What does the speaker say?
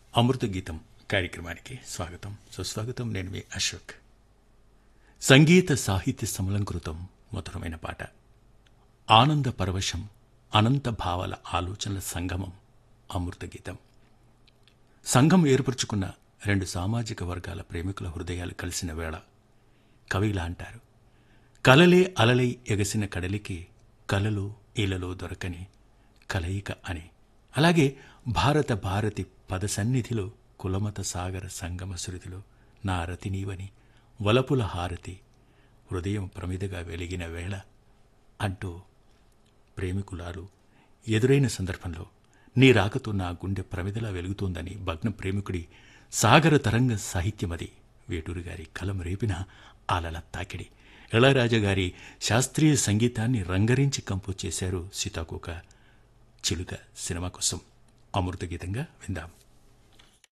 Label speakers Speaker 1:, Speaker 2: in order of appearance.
Speaker 1: అమృత గీతం కార్యక్రమానికి స్వాగతం సుస్వాగతం నేను మీ అశోక్ సంగీత సాహిత్య సమలంకృతం మధురమైన పాట ఆనంద పరవశం అనంత భావాల ఆలోచనల సంగమం అమృత గీతం సంఘం ఏర్పరచుకున్న రెండు సామాజిక వర్గాల ప్రేమికుల హృదయాలు కలిసిన వేళ కవిలా అంటారు కలలే అలలై ఎగసిన కడలికి కలలు ఇలలో దొరకని కలయిక అని అలాగే భారత భారతి పద సన్నిధిలో కులమత సాగర సంగమ శృతిలో నా రతి నీవని వలపుల హారతి హృదయం ప్రమిదగా వెలిగిన వేళ అంటూ ప్రేమికులాలు ఎదురైన సందర్భంలో నీ రాకతో నా గుండె ప్రమిదలా వెలుగుతోందని భగ్న ప్రేమికుడి సాగర తరంగ సాహిత్యమది వేటూరు గారి కలం రేపిన ఆలల తాకిడి ఇళయరాజా గారి శాస్త్రీయ సంగీతాన్ని రంగరించి కంపోజ్ చేశారు సీతాకోక చిలుక సినిమా కోసం అమృత గీతంగా విందాం